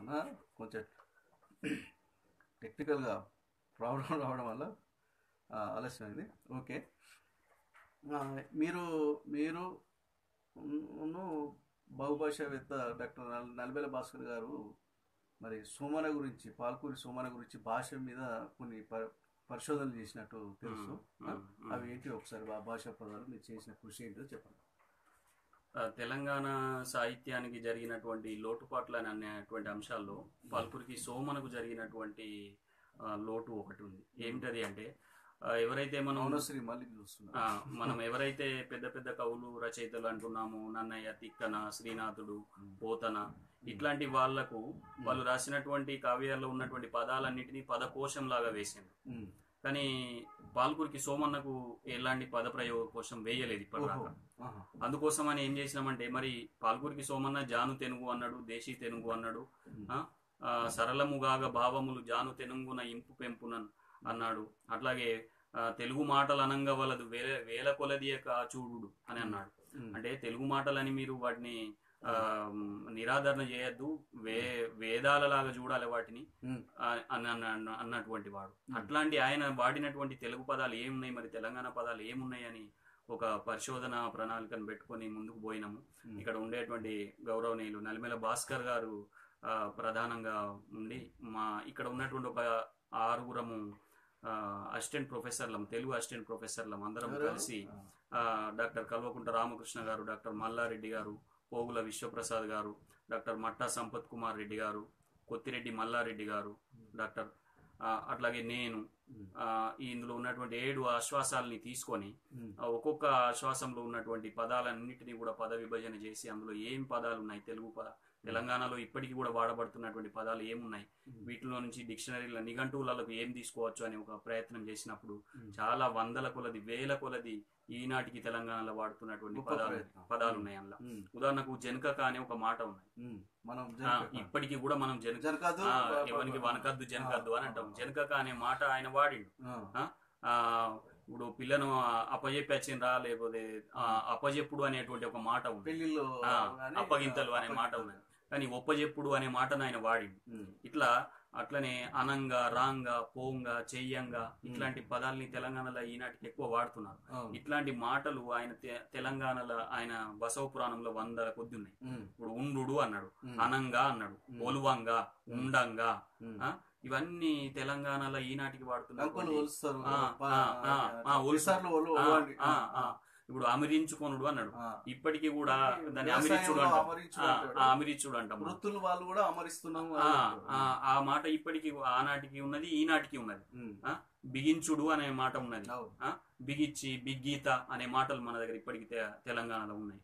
అన్న కొంచెం టెక్నికల్గా ప్రాబ్లం రావడం వల్ల ఆ, ఆలస్యమైంది ఓకే ఆ, మీరు మీరు ఉన్ను బహుభాషావేత్త డాక్టర్ నల్- నల్బెల భాస్కర్ గారు మరి సోమన గురించి పాల్కూరి సోమన గురించి భాష మీద కొన్ని ప- పరిశోధనలు చేసినట్టు తెలుసు మ్మ్, ఆ, మ్మ్, అవి ఏంటి ఒకసారి ఆ భాషా పదాలు మీరు చేసిన కృషి ఏంటో చెప్పండి ఆ, తెలంగాణ సాహిత్యానికి జరిగినటువంటి లోటుపాట్లు అని అనేటువంటి అంశాల్లో పాల్పురికి సోమనకు జరిగినటువంటి ఆ, లోటు ఒకటి ఉంది ఏమిటది అంటే ఆ, ఎవరైతే మనం మౌనశ్రీ మళ్ళీ చూస్తున్నారు ఆ, మనం ఎవరైతే పెద్ద పెద్ద కవులు రచయితలు అంటున్నామో నన్నయ్య తిక్కన శ్రీనాథుడు పోతన ఇట్లాంటి వాళ్లకు వాళ్ళు రాసినటువంటి కావ్యాల్లో ఉన్నటువంటి పదాలన్నిటినీ పదకోశం లాగా వేసిండు మ్మ్. కానీ పాల్కురికి సోమన్నకు ఎలాంటి పద ప్రయోగ కోశం వేయలేదు ఓహో ఇప్పటిదాకా ఆహా. అందుకోసం అని ఏం చేసినామంటే మరి పాల్కురికి సోమన్న జాను తెనుగు అన్నాడు దేశీ తెనుగు అన్నాడు ఆ, ఆ, సరళముగాగ భావములు జాను తెనుగున ఇంపు పెంపున అన్నాడు అట్లాగే ఆ, తెలుగు మాటలు అనంగా వలదు వేల వేల కొలదియ కాచూడు అని అన్నాడు మ్మ్. అంటే తెలుగు మాటలని మీరు వాటిని ఆ, నిరాదరణ చేయొద్దు వే వేదాలలాగా చూడాలి వాటిని మ్మ్. ఆ, అన్న అన్న- అన్నటువంటి వాడు అట్లాంటి ఆయన వాడినటువంటి తెలుగు పదాలు ఏమున్నాయి మరి తెలంగాణ పదాలు ఏమున్నాయి అని ఒక పరిశోధన ప్రణాళికను పెట్టుకొని ముందుకు పోయినాము మ్మ్. ఇక్కడ ఉండేటువంటి గౌరవనీయులు నలిమేల భాస్కర్ గారు ఆ, ప్రధానంగా ఉండి మా ఇక్కడ ఉన్నటువంటి ఒక ఆరుగురము అసిస్టెంట్ ప్రొఫెసర్లం తెలుగు అసిస్టెంట్ ప్రొఫెసర్లం అందరం ఎవరు? కలిసి ఆ, డాక్టర్ కల్వకుంట రామకృష్ణ గారు డాక్టర్ మల్లారెడ్డి గారు పోగుల విశ్వప్రసాద్ గారు డాక్టర్ మట్టా సంపత్ కుమార్ రెడ్డి గారు కొత్తిరెడ్డి మల్లారెడ్డి గారు డాక్టర్ ఆ, అట్లాగే నేను మ్మ్. ఆ, ఈ ఇందులో ఉన్నటువంటి ఏడు ఆశ్వాసాలని తీసుకొని మ్మ్. ఆ, ఒక్కొక్క ఆశ్వాసంలో ఉన్నటువంటి పదాలన్నింటినీ కూడా పద విభజన చేసి అందులో ఏం పదాలు ఉన్నాయి తెలుగు పద తెలంగాణలో ఇప్పటికీ కూడా వాడబడుతున్నటువంటి పదాలు ఏమున్నాయి వీటిలో నుంచి డిక్షనరీల నిఘంటువులకు ఏం తీసుకోవచ్చు అని ఒక ప్రయత్నం చేసినప్పుడు చాలా వందల కొలది వేల కొలది ఈనాటికి తెలంగాణలో వాడుతున్నటువంటి గొప్ప పదాలు ప్రయత్నం. పదాలు ఉన్నాయి అందులో మ్మ్. ఉదాహరణకు జనకక అనే ఒక మాట ఉన్నది మ్మ్. మనం ఆ, జనక- ఇప్పటికీ కూడా మనం జనక జనకాదు ఆ, ఎవరికి వనకద్దు జనకద్దు అని అంటాం జనకక అనే మాట ఆయన వాడిండు ఆ. ఆ, ఆ, ఇప్పుడు పిల్లను అప్పజెప్పి వచ్చిండ్రా లేకపోతే ఆ, అప్పజెప్పుడు అనేటువంటి ఒక మాట ఉంది పెళ్లిలో ఆ, కానీ అప్పగింతలు అనే మాట ఉన్నది కానీ ఒప్పజెప్పుడు అనే మాటను ఆయన వాడిండు మ్మ్. ఇట్లా అట్లనే అనంగా రాంగా పోంగా చెయ్యంగా ఇట్లాంటి పదాలని తెలంగాణలో ఈనాటికి ఎక్కువ వాడుతున్నారు అవును. ఇట్లాంటి మాటలు ఆయన తె- తెలంగాణలో ఆయన బసవ పురాణంలో వందల కొద్ది ఉన్నాయి మ్మ్. ఇప్పుడు ఉండు అన్నాడు మ్మ్. అనంగా అన్నాడు ఒలువంగా ఉండంగా మ్మ్. ఆ, ఇవన్నీ తెలంగాణలో ఈనాటికి కంకులు వాడుతున్నారు ఒలుస్తారు ఆ, ప- ఆ, ఆ, ఆ, ఒలుసు. విసార్లు ఒలు- ఆ, ఒలవండి. ఆ, ఆ. ఇప్పుడు అమిరించుకొనుడు అన్నాడు ఆ. ఇప్పటికీ కూడా దాన్ని వ్యవసాయంలో అమిరిచుడు అంటాం అమరించుడు ఆ, అంటాడు. ఆ, అమిరిచుడు అంటాం మనం. వృత్తులు వాళ్ళు కూడా అమరిస్తున్నాము ఆ, అని ఆ, ఆ మాట ఇప్పటికి ఆనాటికి ఉన్నది ఈనాటికి ఉన్నది మ్మ్. ఆ, బిగించుడు అనే మాట ఉన్నది అవును. ఆ, బిగిచ్చి బిగ్గీత అనే మాటలు మన దగ్గర ఇప్పటికి తె- తెలంగాణలో ఉన్నాయి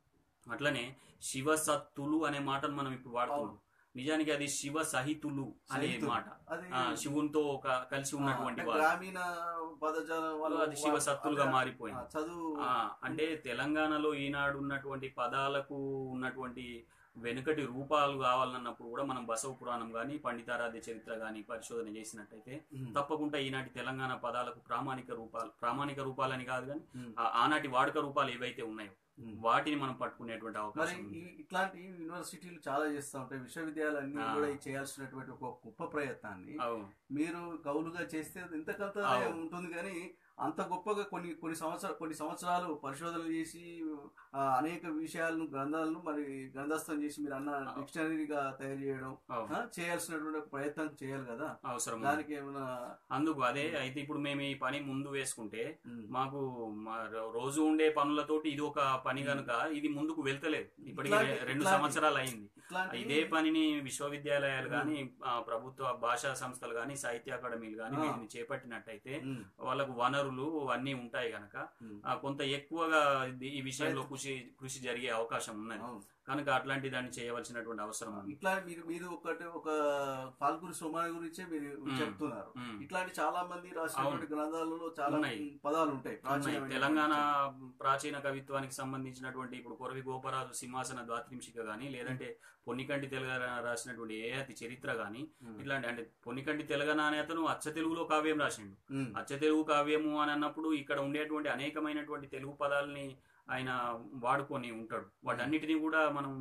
అట్లనే శివసత్తులు అనే మాటను మనం ఇప్పుడు వాడుతున్నాం నిజానికి అది శివ సహితులు అనే సహితులు. మాట అది ఆ, శివునితో ఒక కలిసి ఉన్నటువంటి అంటే వారు గ్రామీణ పదజాలం వాళ్ళు అది శివ సత్తులుగా మారిపోయింది. ఆ, చదువు ఆ, అంటే తెలంగాణలో ఈనాడు ఉన్నటువంటి పదాలకు ఉన్నటువంటి వెనుకటి రూపాలు కావాలన్నప్పుడు కూడా మనం బసవ పురాణం కానీ పండితారాధ్య చరిత్ర కానీ పరిశోధన చేసినట్టయితే మ్మ్. తప్పకుండా ఈనాటి తెలంగాణ పదాలకు ప్రామాణిక రూపాలు ప్రామాణిక రూపాలని కాదు కానీ మ్మ్. ఆ- ఆనాటి వాడుక రూపాలు ఏవైతే ఉన్నాయో మ్మ్. వాటిని మనం పట్టుకునేటువంటి మరి అవకాశం ఉంది. ఈ- ఇట్లాంటి యూనివర్సిటీలు చాలా చేస్తూ ఉంటాయి విశ్వవిద్యాలయాలు అన్ని ఆ. కూడా ఈ చేయాల్సినటువంటి ఒక గొప్ప ప్రయత్నాన్ని అవును మీరు కవులుగా చేస్తే అది ఇంతకంత అవును. ఉంటుంది కానీ అంత గొప్పగా కొన్ని కొన్ని సంవత్సరాలు కొన్ని సంవత్సరాలు పరిశోధనలు చేసి ఆ, అనేక విషయాలను గ్రంథాలను మరి గ్రంథస్థం చేసి మీరు అన్న డిక్షనరీగా తయారు చేయడం అవును ఆ, చేయాల్సినటువంటి ఒక ప్రయత్నం చేయాలి కదా అవసరం ఉంది. దానికి ఏమైనా అందుకు అదే అయితే ఇప్పుడు మేము ఈ పని ముందు వేసుకుంటే ఉమ్, మాకు మా రో- రోజు ఉండే పనులతోటి ఇది ఒక పని కనుక ఇది ముందుకు వెళ్తలేదు ఇప్పటికి ఇట్లాంటి- రె- రెండు ఇట్లాంటి- సంవత్సరాలు అయింది ఇట్లాంటి ఇదే పనిని విశ్వవిద్యాలయాలు గాని ఆ, ప్రభుత్వ భాషా సంస్థలు గాని సాహిత్య అకాడమీలు గాని ఆ. వీటిని చేపట్టినట్టయితే ఉమ్, వాళ్ళకు వనరులు అన్నీ ఉంటాయి గనక ఉమ్, ఆ, కొంత ఎక్కువగా ఇది- ఈ విషయంలో కృషి కృషి జరిగే అవకాశం ఉన్నది అవును. కనుక అట్లాంటి దాన్ని చేయవలసినటువంటి అవసరం ఉంది ఇట్లా మీరు మీరు ఒకటి ఒక పాల్గొని సోమాన గురించే మీరు చెప్తున్నారు ఉమ్. ఇట్లాంటి చాలా మంది రాసినటువంటి గ్రంథాలలో చాలా ఉన్నాయి. పదాలు ఉంటాయి ఉన్నాయి. ప్రాచీనమైన తెలంగాణ ప్రాచీన కవిత్వానికి సంబంధించినటువంటి ఇప్పుడు కొరవి గోపరాజు సింహాసన ద్వాత్రింశిక గాని లేదంటే పొన్నికంటి తెలంగాణ రాసినటువంటి ఏ అతి చరిత్ర గాని ఇట్లాంటి అంటే పొన్నికంటి తెలంగాణ అనే అతను అచ్చ తెలుగులో కావ్యం రాసిండు ఉమ్, అచ్చ తెలుగు కావ్యము అని అన్నప్పుడు ఇక్కడ ఉండేటువంటి అనేకమైనటువంటి తెలుగు పదాలని ఆయన వాడుకొని ఉంటాడు వాటన్నిటిని కూడా మనం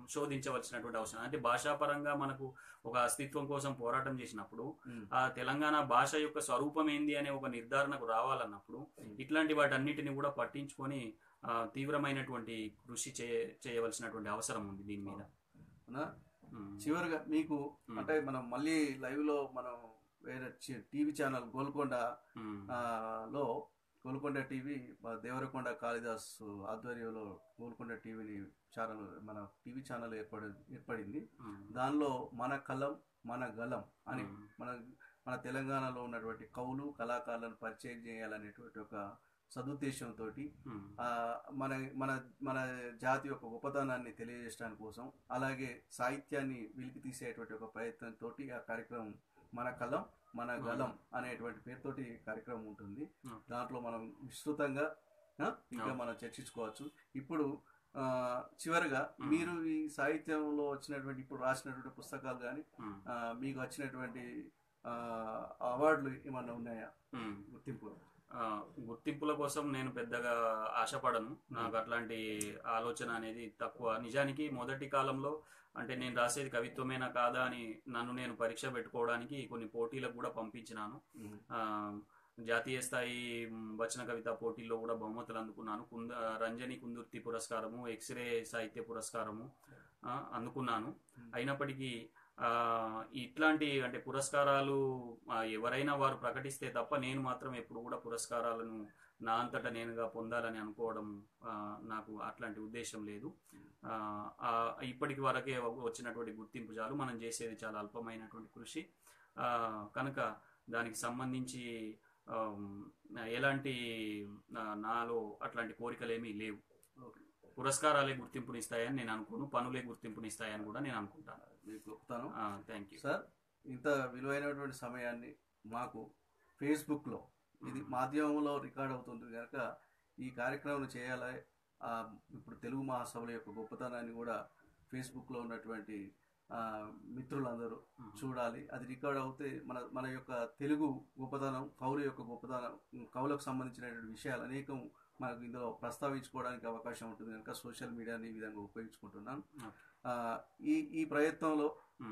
శోధించవలసినటువంటి అవసరం అంటే భాషాపరంగా మనకు ఒక అస్తిత్వం కోసం పోరాటం చేసినప్పుడు ఉమ్, ఆ తెలంగాణ భాష యొక్క స్వరూపం ఏంది అనే ఒక నిర్ధారణకు రావాలన్నప్పుడు ఇట్లాంటి వాటన్నిటిని కూడా పట్టించుకొని ఆ, తీవ్రమైనటువంటి కృషి చే చేయవలసినటువంటి అవసరం ఉంది దీని మీద అవునా? ఉమ్. చివరిగా మీకు ఉమ్. అంటే మనం మళ్ళీ లైవ్ లో మనం వేరే టీవీ ఛానల్ గోల్కొండ ఉమ్. ఆ, లో గోల్కొండ టీవీ మా దేవరకొండ కాళిదాస్ ఆధ్వర్యంలో గోల్కొండ టీవీని ఛానల్ మన టీవీ ఛానల్ ఏర్పడి ఏర్పడింది ఉమ్. దానిలో మన కలం మన గలం అని ఉమ్. మన మన తెలంగాణలో ఉన్నటువంటి కవులు కళాకారులను పరిచయం చేయాలనేటువంటి ఒక సదుద్దేశంతో ఉమ్. మన మన మన జాతి యొక్క గొప్పతనాన్ని తెలియజేయడానికి కోసం అలాగే సాహిత్యాన్ని వెలికి తీసేటువంటి ఒక ప్రయత్నంతో ఆ కార్యక్రమం మన కలం మన గలం అనేటువంటి పేరుతోటి కార్యక్రమం ఉంటుంది Hmm. దాంట్లో మనం విస్తృతంగా ఆ, ఇంకా Hmm. మనం చర్చించుకోవచ్చు ఇప్పుడు ఆ, చివరగా Hmm. మీరు ఈ సాహిత్యంలో వచ్చినటువంటి ఇప్పుడు రాసినటువంటి పుస్తకాలు కానీ ఉమ్. మీకు వచ్చినటువంటి ఆ, అవార్డులు ఏమన్నా ఉన్నాయా ఉమ్. గుర్తింపు ఆ, గుర్తింపుల కోసం నేను పెద్దగా ఆశపడను నాకు అట్లాంటి ఆలోచన అనేది తక్కువ నిజానికి మొదటి కాలంలో అంటే నేను రాసేది కవిత్వమేనా కాదా అని నన్ను నేను పరీక్ష పెట్టుకోవడానికి కొన్ని పోటీలకు కూడా పంపించినాను ఉమ్, ఆ, జాతీయ స్థాయి మ్, వచన కవిత పోటీల్లో కూడా బహుమతులు అందుకున్నాను కుంద రంజని కుందుర్తి పురస్కారము ఎక్స్రే సాహిత్య పురస్కారము ఆ, అందుకున్నాను అయినప్పటికీ ఆ, ఇట్లాంటి అంటే పురస్కారాలు ఆ, ఎవరైనా వారు ప్రకటిస్తే తప్ప నేను మాత్రం ఎప్పుడు కూడా పురస్కారాలను నా అంతటా నేనుగా పొందాలని అనుకోవడం ఆ, నాకు అట్లాంటి ఉద్దేశం లేదు ఆ, ఆ, ఇప్పటికి వరకే వచ్చినటువంటి గుర్తింపు చాలు మనం చేసేది చాలా అల్పమైనటువంటి కృషి ఆ, కనుక దానికి సంబంధించి ఆమ్, ఎలాంటి ఆ, నాలో అట్లాంటి కోరికలు ఏమీ లేవు ఓకే. పురస్కారాలే గుర్తింపునిస్తాయని నేను అనుకోను పనులే గుర్తింపునిస్తాయని కూడా నేను అనుకుంటాను మీకు చెప్తాను థ్యాంక్ యూ సార్ ఇంత విలువైనటువంటి సమయాన్ని మాకు ఫేస్బుక్లో ఇది మాధ్యమంలో రికార్డ్ అవుతుంది కనుక ఈ కార్యక్రమం చేయాలి ఆ, ఇప్పుడు తెలుగు మహాసభల యొక్క గొప్పతనాన్ని కూడా ఫేస్బుక్లో ఉన్నటువంటి ఆ, మిత్రులందరూ చూడాలి అది రికార్డ్ అవుతే మన మన యొక్క తెలుగు గొప్పతనం కవుల యొక్క గొప్పతనం కవులకు సంబంధించినటువంటి విషయాలు అనేకం మనకు ఇందులో ప్రస్తావించుకోవడానికి అవకాశం ఉంటుంది కనుక సోషల్ మీడియాని ఈ విధంగా ఉపయోగించుకుంటున్నాను ఆ, ఈ ఈ ప్రయత్నంలో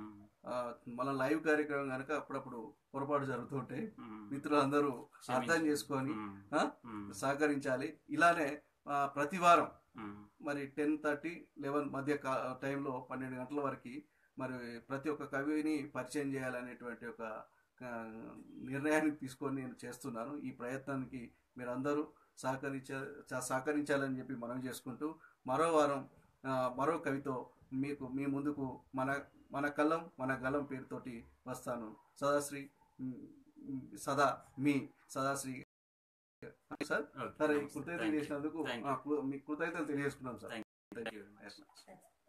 ఆ, మన లైవ్ కార్యక్రమం కనుక అప్పుడప్పుడు పొరపాటు జరుగుతుంటాయి మిత్రులందరూ అర్థం చేసుకొని ఆ, సహకరించాలి ఇలానే ఆ, ప్రతి వారం మరి టెన్ థర్టీ లెవెన్ మధ్య కా- టైంలో పన్నెండు గంటల వరకు మరి ప్రతి ఒక్క కవిని పరిచయం చేయాలనేటువంటి ఒక ఆ, నిర్ణయాన్ని తీసుకొని నేను చేస్తున్నాను ఈ ప్రయత్నానికి మీరందరూ సహకరించ చ- సహకరించాలని చెప్పి మనం చేసుకుంటూ మరో వారం ఆ, మరో కవితో మీకు మీ ముందుకు మన మన కలం మన గలం పేరుతోటి వస్తాను సదాశ్రీ మ్, మ్, సదా మీ సదాశ్రీ సార్ సరే ఈ కృతజ్ఞతలు చేసినందుకు Thank ఆ, కృ- మీ కృతజ్ఞతలు తెలియజేసుకున్నాం sir Thank you very much. Yes, ma'am.